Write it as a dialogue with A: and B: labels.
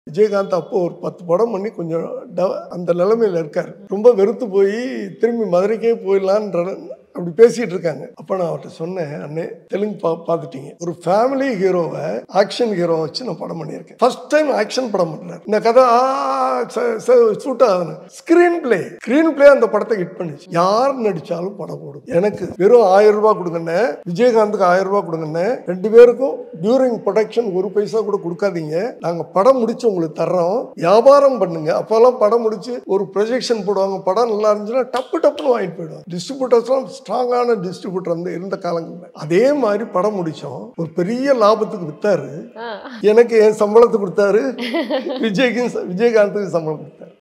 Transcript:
A: விஜயகாந்த் அப்போ ஒரு பத்து படம் பண்ணி கொஞ்சம் டவ- அந்த நிலைமையில இருக்காரு ரொம்ப வெறுத்து போய் திரும்பி மதுரைக்கே போயிடலான்ற அப்படி பேசிட்டு இருக்காங்க அப்ப நான் அவர்கிட்ட சொன்னேன் அண்ணே தெலுங்கு பா பார்த்துட்டீங்க ஒரு ஃபேமிலி ஹீரோவை ஆக்ஷன் ஹீரோ வச்சு நான் படம் பண்ணியிருக்கேன் ஃபர்ஸ்ட் டைம் ஆக்ஷன் படம் பண்றாரு இந்த கதை சூட் ஆகுதுன்னு ஸ்கிரீன் பிளே ஸ்கிரீன் பிளே அந்த படத்தை ஹிட் பண்ணிச்சு யார் நடிச்சாலும் படம் போடும் எனக்கு வெறும் ஆயிரம் ரூபாய் கொடுங்கண்ணே விஜயகாந்துக்கு ஆயிரம் ரூபாய் கொடுங்கண்ணே ரெண்டு பேருக்கும் டியூரிங் ப்ரொடக்ஷன் ஒரு பைசா கூட கொடுக்காதீங்க நாங்க படம் முடிச்சு உங்களுக்கு தர்றோம் வியாபாரம் பண்ணுங்க அப்பெல்லாம் படம் முடிச்சு ஒரு ப்ரொஜெக்ஷன் போடுவாங்க படம் நல்லா இருந்துச்சுன்னா டப்பு டப்புன்னு வாங்கிட்டு போயிடுவாங்க டிஸ்ட்ரிபியூட்டர்ஸ்லாம் ஸ்ட்ராங்கான டிஸ்ட்ரிபியூட்டர் வந்து இருந்த காலங்கள்ல அதே மாதிரி படம் முடிச்சோம் ஒரு பெரிய லாபத்துக்கு வித்தாரு
B: ஆ.
A: எனக்கு என் சம்பளத்தை கொடுத்தாரு விஜய்க்கு விஜயகாந்துக்கு சம்பளம் கொடுத்தாரு